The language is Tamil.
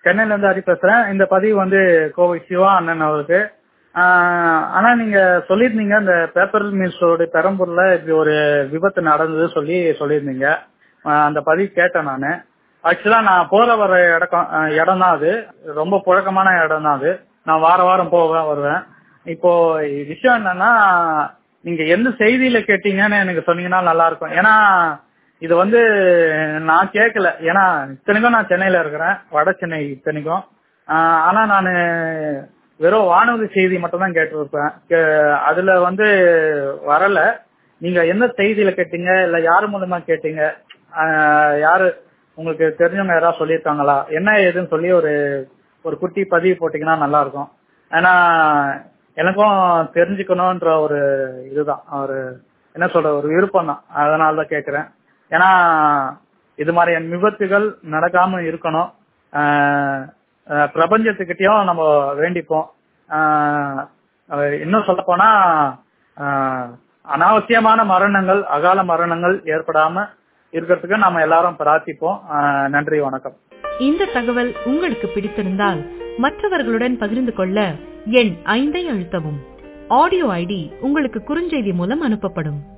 சென்னையில இருந்து ஹரி பேசுறேன் இந்த பதிவு வந்து கோவை சிவா அண்ணன் அவருக்கு ஆஹ் ஆனா நீங்க சொல்லியிருந்தீங்க இந்த பேப்பர் மில்ஸ் ரோடு பெரம்பூர்ல இப்படி ஒரு விபத்து நடந்தது சொல்லி சொல்லியிருந்தீங்க ஆஹ் அந்த பதிவு கேட்டேன் நான் ஆக்சுவலா நான் போற வர இடம் இடம் தான் அது ரொம்ப புழக்கமான இடம் தான் அது நான் வார வாரம் போவேன் வருவேன் இப்போ விஷயம் என்னன்னா நீங்க எந்த செய்தியில கேட்டீங்கன்னு எனக்கு சொன்னீங்கன்னா நல்லா இருக்கும் ஏன்னா இது வந்து நான் கேட்கல ஏன்னா இத்தனைக்கும் நான் சென்னையில இருக்கிறேன் வட சென்னை இத்தனைக்கும் ஆஹ் ஆனா நான் வெறும் வானொலி செய்தி மட்டும் தான் கேட்டிருப்பேன் கே- அதுல வந்து வரல நீங்க எந்த செய்தியில கேட்டீங்க இல்ல யாரு மூலமா கேட்டீங்க ஆஹ் யாரு உங்களுக்கு தெரிஞ்சவங்க யாராவது சொல்லியிருக்காங்களா என்ன ஏதுன்னு சொல்லி ஒரு ஒரு குட்டி பதிவு போட்டீங்கன்னா நல்லா இருக்கும் ஏன்னா எனக்கும் தெரிஞ்சுக்கணும்ன்ற ஒரு இதுதான் ஒரு என்ன சொல்ற ஒரு விருப்பம் தான் அதனால தான் கேட்கிறேன் ஏன்னா இது மாதிரியான விபத்துகள் நடக்காம இருக்கணும் ஆஹ் ஆஹ் பிரபஞ்சத்துக்கிட்டயும் நம்ம வேண்டிப்போம் ஆஹ் அஹ் இன்னும் சொல்ல போனா அனாவசியமான மரணங்கள் அகால மரணங்கள் ஏற்படாம இருக்கிறதுக்கு நம்ம எல்லாரும் பிரார்த்திப்போம் ஆஹ் நன்றி வணக்கம் இந்த தகவல் உங்களுக்கு பிடித்திருந்தால் மற்றவர்களுடன் பகிர்ந்து கொள்ள எண் ஐந்தை அழுத்தவும் ஆடியோ ஐடி உங்களுக்கு குறுஞ்செய்தி மூலம் அனுப்பப்படும்